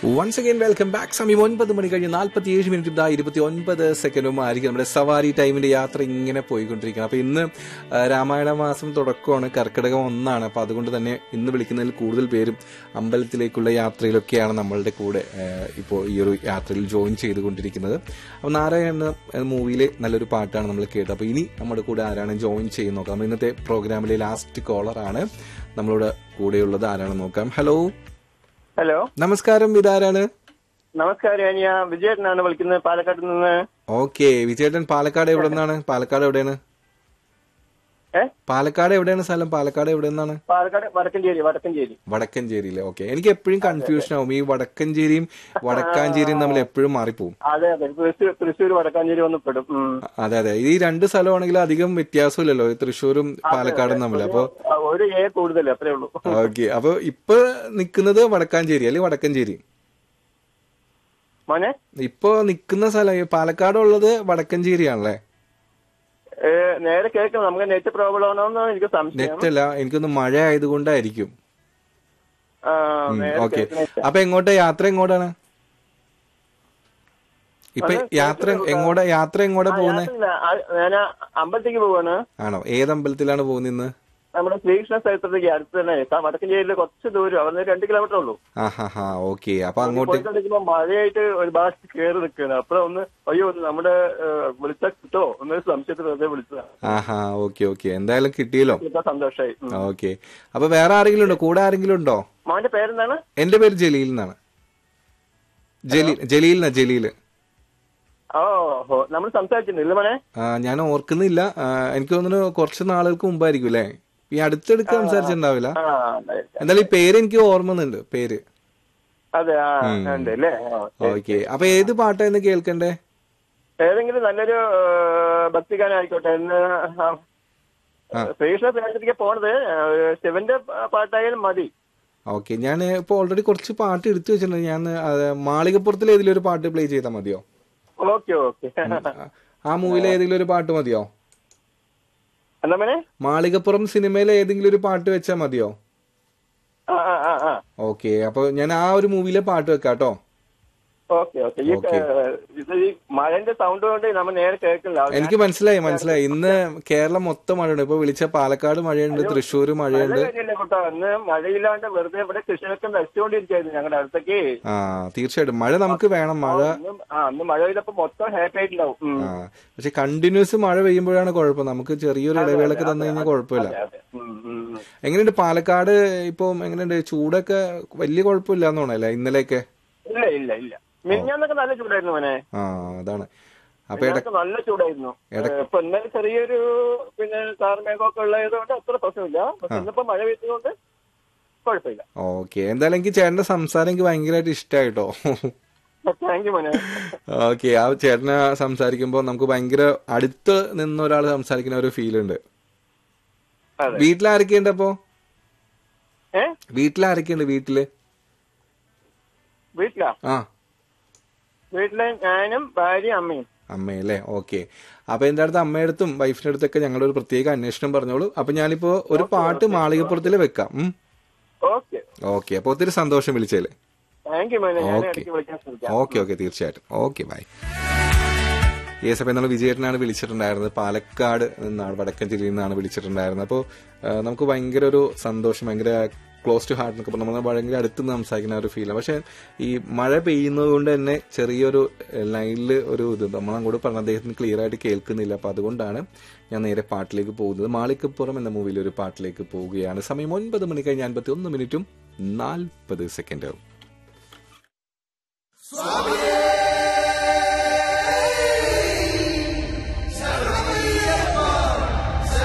Once again welcome back സമയം ഒൻപത് മണി കഴിഞ്ഞ് നാൽപ്പത്തി ഏഴ് മിനിറ്റ് ഇതാ ഇരുപത്തി ഒൻപത് സെക്കൻഡും ആയിരിക്കും നമ്മുടെ സവാരി ടൈമിന്റെ യാത്ര ഇങ്ങനെ പോയിക്കൊണ്ടിരിക്കുന്നത് അപ്പൊ ഇന്ന് ആ, രാമായണ മാസം തുടക്കമാണ് കർക്കിടകം ഒന്നാണ് അപ്പൊ അതുകൊണ്ട് തന്നെ ഇന്ന് വിളിക്കുന്നതിൽ കൂടുതൽ പേരും അമ്പലത്തിലേക്കുള്ള യാത്രയിലൊക്കെയാണ് നമ്മളുടെ കൂടെ ഇപ്പോൾ ഈ ഒരു യാത്രയിൽ ജോയിൻ ചെയ്തുകൊണ്ടിരിക്കുന്നത് അപ്പൊ നാരായണ എന്ന മൂവിയിലെ നല്ലൊരു പാട്ടാണ് നമ്മൾ കേട്ടത് അപ്പൊ ഇനി നമ്മുടെ കൂടെ ആരാണ് ജോയിൻ ചെയ്യുന്ന നോക്കാം നമ്മൾ ഇന്നത്തെ പ്രോഗ്രാമിലെ ലാസ്റ്റ് കോളർ ആണ് നമ്മളോട് കൂടെയുള്ളത് ആരാണെന്ന് നോക്കാം ഹലോ ഹലോ നമസ്കാരം ഇതാരാണ് നമസ്കാരം ഞാൻ വിജയേട്ടനാണ് വിളിക്കുന്നത് പാലക്കാട് നിന്ന് ഓക്കെ വിജയേട്ടൻ പാലക്കാട് എവിടെ നിന്നാണ് പാലക്കാട് എവിടെയാണ് ഏ പാലക്കാട് എവിടെയാണ് സ്ഥലം പാലക്കാട് എവിടെ നിന്നാണ് പാലക്കാട് വടക്കഞ്ചേരി വടക്കഞ്ചേരി വടക്കഞ്ചേരിയിലെ ഓക്കെ എനിക്ക് എപ്പോഴും കൺഫ്യൂഷൻ ആവും ഈ വടക്കഞ്ചേരിയും വടക്കാഞ്ചേരിയും തമ്മിൽ എപ്പോഴും മാറിപ്പോവും അതെ അതെ തൃശ്ശൂർ തൃശ്ശൂർ വടക്കാഞ്ചേരി ഒന്ന് പെടും ഉം. അതെ അതെ ഈ രണ്ട് സ്ഥലമാണെങ്കിലും അധികം വ്യത്യാസമില്ലല്ലോ ഈ തൃശ്ശൂരും പാലക്കാടും തമ്മിൽ അപ്പൊ ആ, ഒരു എ കൂടുതൽ അത്രേ ഉള്ളൂ ഓക്കെ അപ്പൊ ഇപ്പൊ നിക്കുന്നത് വടക്കാഞ്ചേരി അല്ലെങ്കിൽ വടക്കഞ്ചേരി മോനെ ഇപ്പൊ നിക്കുന്ന സ്ഥലം ഈ പാലക്കാട് ഉള്ളത് വടക്കഞ്ചേരിയാണല്ലേ ഏ, നേരെ കേൾക്കണം നമുക്ക് നെറ്റ് പ്രോബ്ലം ആണോന്ന് എനിക്ക് സംശയം നെറ്റ് അല്ല എനിക്കൊന്ന് മഴ ആയതുകൊണ്ടായിരിക്കും ആ, നേരെ ഓക്കെ കേൾക്കണം. അപ്പൊ എങ്ങോട്ടാ യാത്ര എങ്ങോട്ടാണ് ഇപ്പൊ യാത്ര എങ്ങോട്ടാ യാത്ര എങ്ങോട്ടാ പോകുന്നത് യാത്രയില്ല. ആ, ഞാൻ അമ്പലത്തേക്ക് പോവാണ് ആണോ ഏത് അമ്പലത്തിലാണ് പോകുന്നത് ഇന്ന് നമ്മുടെ ശ്രീകൃഷ്ണ ക്ഷേത്രത്തേക്ക് അടുത്ത് തന്നെ ആ, വടക്കഞ്ചേരിയിൽ കുറച്ച് ദൂരം അവിടെ രണ്ട് കിലോമീറ്റർ ഉള്ളൂ ആ ഹാ ഹാ ഓക്കെ അപ്പൊ അങ്ങോട്ട് പോയിക്കൊണ്ടിരിക്കുമ്പോ മഴയായിട്ട് ഒരു ഭാഗത്ത് കയറി നിൽക്കുകയാണ് അപ്പൊ ഒന്ന് അയ്യോ നമ്മുടെ വിളിച്ച കിട്ടോ എന്നൊരു സംശയത്തിൽ വെറുതെ വിളിച്ചതാണ് ആ ഹാ ഓക്കെ ഓക്കെ എന്തായാലും കിട്ടിയല്ലോ ഇപ്പൊ സന്തോഷമായി ഉം. ഓക്കെ അപ്പൊ വേറെ ആരെങ്കിലും ഉണ്ടോ കൂടെ ആരെങ്കിലും ഉണ്ടോ മോന്റെ പേരെന്താണ് എന്റെ പേര് ജലീൽ എന്നാണ് ജലീൽ ജലീൽ എന്നാ ജലീൽ ഓ ഹോ നമ്മൾ സംസാരിച്ചിട്ടുണ്ട് ഇല്ല മോനെ ആ, ഞാൻ ഓർക്കുന്നില്ല ആ, എനിക്ക് തോന്നുന്നു കുറച്ച് നാളുകൾക്ക് മുമ്പായിരിക്കും അല്ലേ ഈ അടുത്തെടുക്ക് സംസാരിച്ചിട്ടുണ്ടാവില്ല ആ ഉണ്ടായിരിക്കാം. എന്തായാലും ഈ പേര് എനിക്ക് ഓർമ്മന്നുണ്ട് പേര് അതെ ആ ഉണ്ട് അല്ലേ ആ, ശരി. ഓക്കെ അപ്പൊ ഏത് പാട്ടായിരുന്നു കേൾക്കണ്ടേ ഏതെങ്കിലും നല്ലൊരു ആ, ഭക്തിഗാനം ആയിക്കോട്ടെ ഇന്ന് ആ, ശ്രീകൃഷ്ണ ക്ഷേത്രത്തിലേക്ക് പോണത് ആ, ശിവന്റെ പാട്ടായാലും മതി ഓക്കെ ഞാൻ ഇപ്പൊ ഓൾറെഡി കുറച്ച് പാട്ട് എടുത്തു വെച്ചിട്ടുണ്ട് ഞാൻ അത് മാളികപ്പുറത്തിൽ ഏതെങ്കിലും ഒരു പാട്ട് പ്ലേ ചെയ്താൽ മതിയോ ഓക്കെ ഓക്കെ ആ- ആ മൂവിയിലെ ഏതെങ്കിലും ഒരു പാട്ട് മതിയോ എന്താ മോനെ മാളികപ്പുറം സിനിമയിലെ ഏതെങ്കിലും ഒരു പാട്ട് വെച്ചാൽ മതിയോ ആ ആ ആ ആ ഓക്കെ അപ്പൊ ഞാൻ ആ ഒരു മൂവിയിലെ പാട്ട് വെക്കാം കേട്ടോ ഓക്കെ ഓക്കെ ഈ ആ, ഇത് ഈ മഴന്റെ സൗണ്ട് കൊണ്ട് നമ്മൾ നേരെ കേൾക്കില്ല എനിക്ക് മനസ്സിലായി മനസ്സിലായി ഇന്ന് കേരളം മൊത്തം മഴയുണ്ട് ഇപ്പൊ വിളിച്ച പാലക്കാട് മഴയുണ്ട് തൃശ്ശൂർ മഴയുണ്ട് കാര്യമില്ല കേട്ടോ ഇന്ന് മഴയില്ലാണ്ട് വെറുതെ ഇവിടെ കൃഷിയൊക്കെ നശിച്ചുകൊണ്ടിരിക്കുകയായിരുന്നു ഞങ്ങളുടെ അടുത്തേക്ക് ആ തീർച്ചയായിട്ടും മഴ നമുക്ക് വേണം മഴ ഇന്ന് ആ അന്ന് മഴ പെയ്തപ്പോ മൊത്തം ഹാപ്പി ആയിട്ടുണ്ടാവും ഉം. ആ പക്ഷെ കണ്ടിന്യൂസ് മഴ പെയ്യുമ്പോഴാണ് കുഴപ്പം നമുക്ക് ചെറിയൊരു ഇടവേളൊക്കെ തന്നു കഴിഞ്ഞാൽ കുഴപ്പമില്ല അതെ, അതെ. ഉം, ഉം, ഉം. എങ്ങനെയുണ്ട് പാലക്കാട് ഇപ്പം എങ്ങനെയുണ്ട് ചൂടൊക്കെ വലിയ കുഴപ്പമില്ല എന്ന് തോന്നല്ലേ ഇന്നലെയൊക്കെ ഇല്ല ഇല്ല ഇല്ല മിനിഞ്ഞാന്നൊക്കെ നല്ല ചൂടായിരുന്നു മോനെ ആ അതാണ് അപ്പൊ ഇട മിനിഞ്ഞാന്നൊക്കെ നല്ല ചൂടായിരുന്നു ഏഹ്, ഇപ്പൊ ഇന്നലെ ചെറിയൊരു പിന്നെ കാർമേഘമൊക്കെ ഉള്ളതുകൊണ്ട് അത്ര പ്രശ്നമില്ല പക്ഷെ ഇന്നിപ്പോ മഴ പെയ്തതുകൊണ്ട് കുഴപ്പമില്ല ഓക്കെ എന്തായാലും എനിക്ക് ചേട്ടന്റെ സംസാരം എനിക്ക് ഭയങ്കരമായിട്ട് ഇഷ്ടമായിട്ടോ താങ്ക് യു മോനെ ഓക്കെ ആ ചേട്ടനെ സംസാരിക്കുമ്പോൾ നമുക്ക് ഭയങ്കര അടുത്ത് നിന്ന് ഒരാൾ സംസാരിക്കുന്ന ഒരു ഫീൽ ഉണ്ട് അതെ വീട്ടിലാരൊക്കെയുണ്ട് അപ്പോ ഏ വീട്ടിലാരൊക്കെയുണ്ട് വീട്ടില് വീട്ടിലാ ആ വീട്ടിലെ ഞാനും ഭാര്യ അമ്മയും അമ്മയല്ലേ ഓക്കെ അപ്പൊ എന്റെ അടുത്ത് അമ്മയുടെ അടുത്തും വൈഫിന്റെ അടുത്തൊക്കെ ഞങ്ങളുടെ ഒരു പ്രത്യേക അന്വേഷണം പറഞ്ഞോളൂ അപ്പൊ ഞാനിപ്പോ ഒരു പാട്ട് മാളികപ്പുറത്തിൽ വെക്കാം ഓക്കെ ഓക്കെ അപ്പൊ ഒത്തിരി സന്തോഷം വിളിച്ചേല് താങ്ക് യു മോനെ ഞാൻ ഓക്കെ. ഇടയ്ക്ക് വിളിക്കാൻ ശ്രമിക്കാം ഓക്കെ ഓക്കെ തീർച്ചയായിട്ടും ഓക്കെ ബൈ യെസ് അപ്പോൾ നമ്മൾ വിജയേട്ടനാണ് വിളിച്ചിട്ടുണ്ടായിരുന്നത് പാലക്കാട് നിന്നാണ് വടക്കൻ ജില്ലയിൽ നിന്നാണ് വിളിച്ചിട്ടുണ്ടായിരുന്നത് അപ്പോൾ നമുക്ക് ഭയങ്കര ഒരു സന്തോഷം ഭയങ്കര ക്ലോസ് ടു ഹാർട്ട് എന്നൊക്കെ നമ്മൾ ഭയങ്കര അടുത്ത് നിന്ന് സംസാരിക്കുന്ന ഒരു ഫീലാണ് പക്ഷെ ഈ മഴ പെയ്യുന്നത് കൊണ്ട് തന്നെ ചെറിയൊരു ലൈനിൽ ഒരു ഇത് നമ്മൾ അങ്ങോട്ട് പറഞ്ഞ അദ്ദേഹത്തിന് ക്ലിയർ ആയിട്ട് കേൾക്കുന്നില്ല അപ്പോൾ അതുകൊണ്ടാണ് ഞാൻ നേരെ പാട്ടിലേക്ക് പോകുന്നത് മാളിക്കപ്പുറം എന്ന മൂവിയിൽ ഒരു പാട്ടിലേക്ക് പോവുകയാണ് സമയം ഒൻപത് മണി കഴിഞ്ഞ് അൻപത്തി ഒന്ന് മിനിറ്റും നാൽപ്പത് സെക്കൻഡും